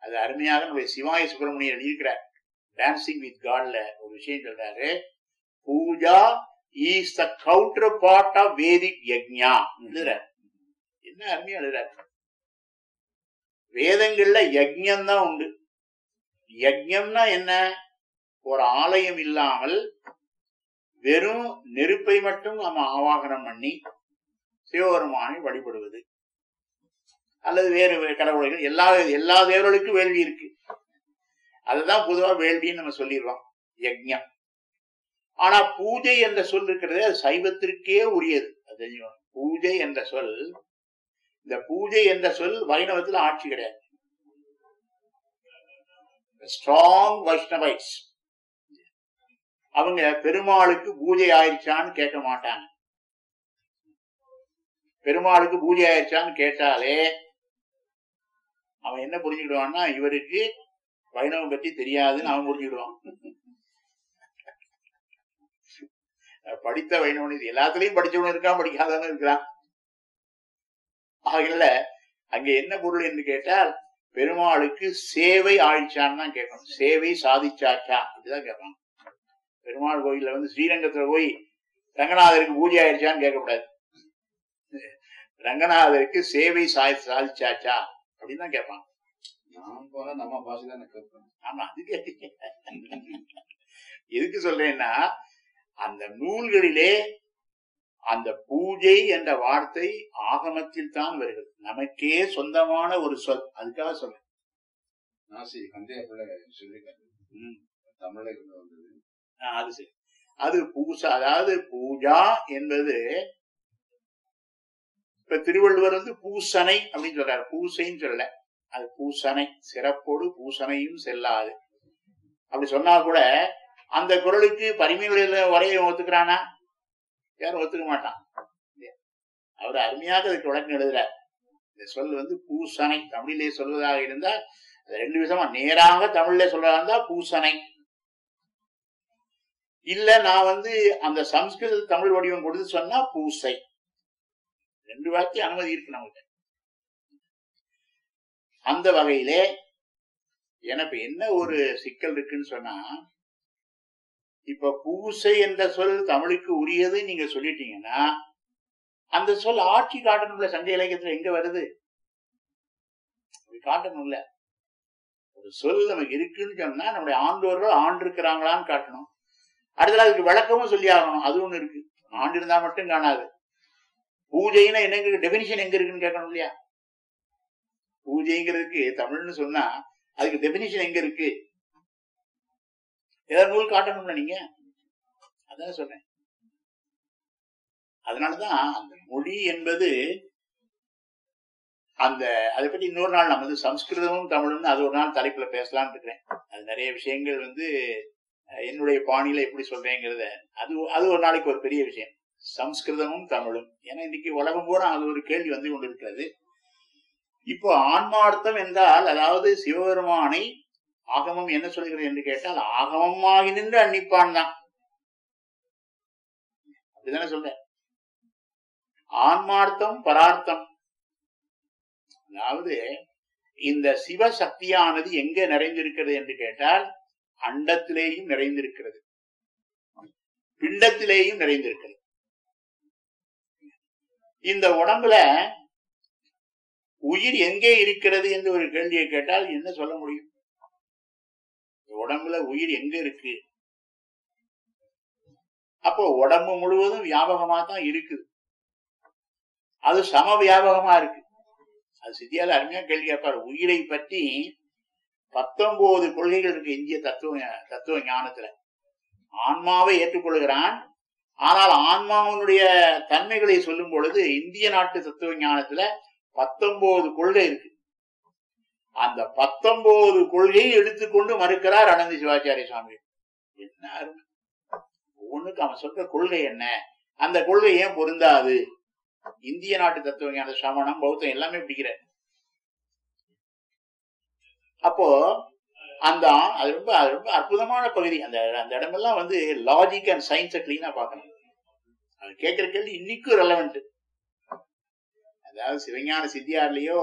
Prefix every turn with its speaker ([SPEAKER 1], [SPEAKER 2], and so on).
[SPEAKER 1] அது அருமையாக நம்முடைய சிவாய சுப்பிரமணியர் எழுதியிருக்கிறார் டான்சிங் வித் காட்ல ஒரு விஷயம் சொல்றாரு puja is the counterpart of Vedic yajna எழுதுறார் என்ன அருமையா எழுதுறார் வேதங்கள்ல யஜ்ஞம் தான் உண்டு யஜ்ஞம்னா என்ன ஒரு ஆலயம் இல்லாமல் வெறும் நெருப்பை மட்டும் நம்ம ஆவாகனம் பண்ணி சிவபெருமானை வழிபடுவது அல்லது வேறு வேறு கடவுள்கள் எல்லா எல்லா தேவர்களுக்கும் வேள்வி இருக்கு அதுதான் பொதுவா வேள்வின்னு நம்ம சொல்லிடுறோம் யஜ்ஞம் ஆனா பூஜை என்ற சொல் இருக்கிறது அது சைவத்திற்கே உரியது அது தெரியும் பூஜை என்ற சொல் இந்த பூஜை என்ற சொல் வைணவத்துல ஆட்சி கிடையாது ஸ்ட்ராங் வைஷ்ணவைட்ஸ் அவங்க பெருமாளுக்கு பூஜை ஆயிடுச்சான்னு கேட்க மாட்டாங்க பெருமாளுக்கு பூஜை ஆயிடுச்சான்னு கேட்டாலே அவன் என்ன புரிஞ்சுக்கிடுவான்னா இவருக்கு வைணவம் பற்றி தெரியாதுன்னு அவன் புரிஞ்சுக்கிடுவான் படித்த வைணவன் இது எல்லாத்துலயும் படிச்சவனும் இருக்கான் படிக்காதவனும் இருக்கிறான் ஆகல அங்க என்ன பொருள் என்று கேட்டால் பெருமாளுக்கு சேவை ஆயிடுச்சான்னு தான் கேட்கணும் சேவை சாதிச்சாச்சா அப்படிதான் கேட்பாங்க பெருமாள் கோயில்ல வந்து ஸ்ரீரங்கத்துல போய் ரங்கநாதருக்கு பூஜை ஆயிடுச்சான்னு கேட்கக்கூடாது ரங்கநாதருக்கு சேவை சாதி சாதிச்சாச்சா அப்படின்னு தான் கேட்பாங்க
[SPEAKER 2] நான் போனா நம்ம பாஷை தானே கேட்பேன்
[SPEAKER 1] ஆமா அது கேட்டீங்க எதுக்கு சொல்றேன்னா அந்த நூல்களிலே அந்த பூஜை என்ற வார்த்தை ஆகமத்தில் தான் வருகிறது நமக்கே சொந்தமான ஒரு சொல் அதுக்காக சொல்றேன்
[SPEAKER 2] நாசி கந்தைய பிள்ளை சொல்லிருக்காரு
[SPEAKER 1] ம்.
[SPEAKER 2] தமிழ்ல இருந்து வந்தது
[SPEAKER 1] ஆ, அது சரி அது பூசா அதாவது பூஜா என்பது இப்ப திருவள்ளுவர் வந்து பூசனை அப்படின்னு சொல்றாரு பூசைன்னு சொல்லல அது பூசனை சிறப்போடு பூசனையும் செல்லாது அப்படி சொன்னா கூட அந்த குரலுக்கு பரிமைகளில் வரைய ஒத்துக்கிறானா யாரும் ஒத்துக்க மாட்டான் இல்லையா? அவர் அருமையாக அதுக்கு விளக்கம் எழுதுறார் இந்த சொல் வந்து பூசனை தமிழிலே சொல்வதாக இருந்தால் அது ரெண்டு விதமா நேராக தமிழ்ல சொல்றதா இருந்தா பூசனை இல்ல நான் வந்து அந்த சம்ஸ்கிருத தமிழ் வடிவம் கொடுத்து சொன்னா பூசை ரெண்டு வார்த்தை அனுமதி இருக்கு நமக்கு அந்த வகையிலே எனக்கு என்ன ஒரு சிக்கல் இருக்குன்னு சொன்னா இப்ப பூசை என்ற சொல் தமிழுக்கு உரியது நீங்க சொல்லிட்டீங்கன்னா அந்த சொல் ஆட்சி காட்டணும்ல சங்க இலக்கியத்துல எங்க வருது அப்படி காட்டணும்ல ஒரு சொல் நமக்கு இருக்குன்னு சொன்னா நம்முடைய ஆண்டோர்கள் ஆண்டு இருக்கிறாங்களான்னு காட்டணும் அடுத்தது அதுக்கு விளக்கமும் சொல்லி ஆகணும் அது ஒண்ணு இருக்கு ஆண்டு இருந்தா மட்டும் காணாது பூஜைன்னா என்ன டெபினிஷன் எங்க இருக்குன்னு கேட்கணும் இல்லையா பூஜைங்கிறதுக்கு தமிழ்னு சொன்னா அதுக்கு டெபினிஷன் எங்க இருக்கு ஏதாவது நூல் காட்டணும்ல நீங்க அதான் சொல்றேன் அதனாலதான் அந்த மொழி என்பது அந்த அதை பத்தி இன்னொரு நாள் நம்ம வந்து சம்ஸ்கிருதமும் தமிழும் அது ஒரு நாள் தலைப்புல பேசலாம்னு இருக்கிறேன் அது நிறைய விஷயங்கள் வந்து அஹ், என்னுடைய பாணியில எப்படி சொல்றேங்கிறத அது அது ஒரு நாளைக்கு ஒரு பெரிய விஷயம் சம்ஸ்கிருதமும் தமிழும் ஏன்னா இன்னைக்கு உலகம் பூரா அது ஒரு கேள்வி வந்து கொண்டிருக்கிறது இப்போ ஆன்மார்த்தம் என்றால் அதாவது சிவபெருமானை ஆகமம் என்ன சொல்கிறது என்று கேட்டால் ஆகமமாகி நின்று அன்னிப்பான் தான் அப்படிதானே சொல்ற ஆன்மார்த்தம் பரார்த்தம் அதாவது இந்த சிவசக்தியானது எங்க நிறைந்திருக்கிறது என்று கேட்டால் அண்டத்திலேயும் நிறைந்திருக்கிறது பிண்டத்திலேயும் நிறைந்திருக்கிறது இந்த உடம்புல உயிர் எங்கே இருக்கிறது என்று ஒரு கேள்வியை கேட்டால் என்ன சொல்ல முடியும் இந்த உடம்புல உயிர் எங்க இருக்கு அப்போ உடம்பு முழுவதும் வியாபகமா தான் இருக்குது அது சம வியாபகமா இருக்கு அது சித்தியால அருமையா கேள்வி கேட்பாரு உயிரை பற்றி பத்தொன்பது கொள்கைகள் இருக்கு இந்திய தத்துவ தத்துவ ஞானத்துல ஆன்மாவை ஏற்றுக்கொள்கிறான் ஆனால் ஆன்மாவினுடைய தன்மைகளை சொல்லும் பொழுது இந்திய நாட்டு தத்துவ ஞானத்துல பத்தொன்பது கொள்கை இருக்கு அந்த பத்தொன்பது கொள்கையை எடுத்துக்கொண்டு மறுக்கிறார் அனந்தி சிவாச்சாரிய சுவாமி என்ன அருமை ஒண்ணுக்கு அவன் சொல்ற கொள்கை என்ன அந்த கொள்கை ஏன் பொருந்தாது இந்திய நாட்டு தத்துவ ஞான சமணம் பௌத்தம் எல்லாமே பிடிக்கிற அப்போ அந்த அது ரொம்ப அது ரொம்ப அற்புதமான பகுதி அந்த அந்த இடமெல்லாம் வந்து லாஜிக் அண்ட் சயின்ஸை கிளீனா பார்க்கணும் அது கேட்கிற கேள்வி இன்னைக்கும் ரெலவெண்ட் அதாவது சிவஞான சித்தியார்லயோ